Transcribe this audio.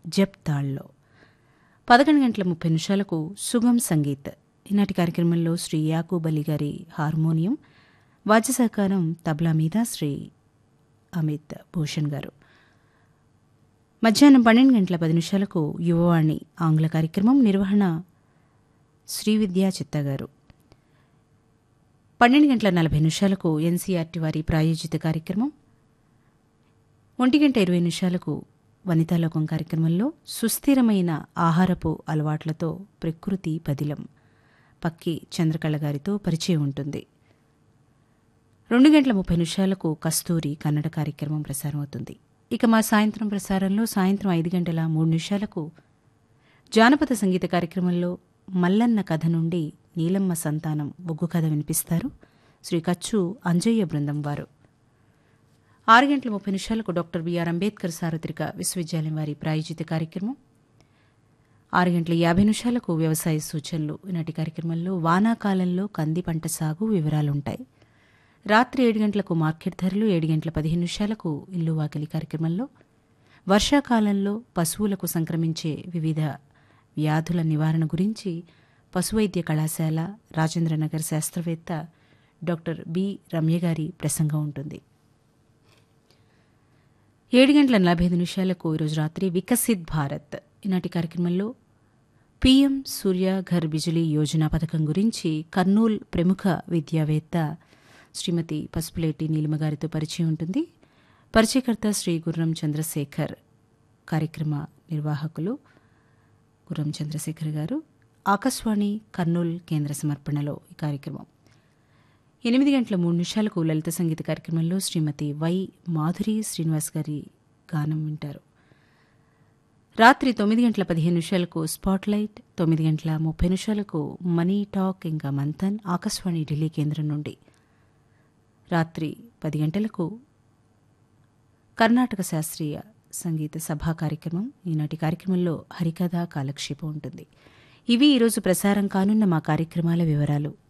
జప్ తాళ్లో పదకొండు గంటల ముప్పై నిమిషాలకు సుగం సంగీత్ ఈనాటి కార్యక్రమంలో శ్రీ యాకూబ్ అలీ గారి హార్మోనియం వాద్య సహకారం తబలా మీద శ్రీ అమిత్ భూషణ్ గారు మధ్యాహ్నం పన్నెండు గంటల పది నిమిషాలకు యువవాణి ఆంగ్ల కార్యక్రమం నిర్వహణ శ్రీవిద్యా చిత్త గారు పన్నెండు గంటల నలభై నిమిషాలకు ఎన్సీఆర్టీ వారి ప్రాయోజిత కార్యక్రమం ఒంటి గంట ఇరవై నిమిషాలకు వనితాలోకం కార్యక్రమంలో సుస్థిరమైన ఆహారపు అలవాట్లతో ప్రకృతి పదిలం పక్కి చంద్రకళ గారితో పరిచయం ఉంటుంది రెండు గంటల ముప్పై నిమిషాలకు కస్తూరి కన్నడ కార్యక్రమం ప్రసారం అవుతుంది ఇక మా సాయంత్రం ప్రసారంలో సాయంత్రం ఐదు గంటల మూడు నిమిషాలకు జానపద సంగీత కార్యక్రమంలో మల్లన్న కథ నుండి నీలమ్మ సంతానం ఒగ్గు కథ వినిపిస్తారు శ్రీ కచ్చు అంజయ్య బృందం వారు ఆరు గంటల ముప్పై నిమిషాలకు డాక్టర్ బిఆర్ అంబేద్కర్ సార్వత్రిక విశ్వవిద్యాలయం వారి ప్రాయోజిత కార్యక్రమం ఆరు గంటల యాభై నిమిషాలకు వ్యవసాయ సూచనలు ఈనాటి కార్యక్రమంలో వానాకాలంలో కంది పంట సాగు వివరాలుంటాయి రాత్రి ఏడు గంటలకు మార్కెట్ ధరలు ఏడు గంటల పదిహేను నిమిషాలకు ఇల్లు వాకిలి కార్యక్రమంలో వర్షాకాలంలో పశువులకు సంక్రమించే వివిధ వ్యాధుల నివారణ గురించి పశువైద్య కళాశాల రాజేంద్రనగర్ శాస్త్రవేత్త డాక్టర్ బి రమ్య గారి ప్రసంగం ఉంటుంది ఏడు గంటల నలభై ఐదు నిమిషాలకు ఈరోజు రాత్రి వికసిత్ భారత్ ఈనాటి కార్యక్రమంలో పీఎం సూర్య ఘర్ బిజిలీ యోజన పథకం గురించి కర్నూల్ ప్రముఖ విద్యావేత్త శ్రీమతి పసుపులేటి నీలిమ గారితో పరిచయం ఉంటుంది పరిచయకర్త శ్రీ గుర్రం చంద్రశేఖర్ కార్యక్రమ నిర్వాహకులు గుర్రం చంద్రశేఖర్ గారు ఆకాశవాణి కర్నూల్ కేంద్ర సమర్పణలో ఈ కార్యక్రమం ఎనిమిది గంటల మూడు నిమిషాలకు లలిత సంగీత కార్యక్రమంలో శ్రీమతి వై మాధురి శ్రీనివాస్ గారి గానం వింటారు రాత్రి తొమ్మిది గంటల పదిహేను నిమిషాలకు స్పాట్లైట్ తొమ్మిది గంటల ముప్పై నిమిషాలకు మనీ టాక్ ఇంకా మంథన్ ఆకాశవాణి ఢిల్లీ కేంద్రం నుండి రాత్రి పది గంటలకు కర్ణాటక శాస్త్రీయ సంగీత సభా కార్యక్రమం ఈనాటి కార్యక్రమంలో హరికథ కాలక్షేపం ఉంటుంది ఇవి ఈరోజు ప్రసారం కానున్న మా కార్యక్రమాల వివరాలు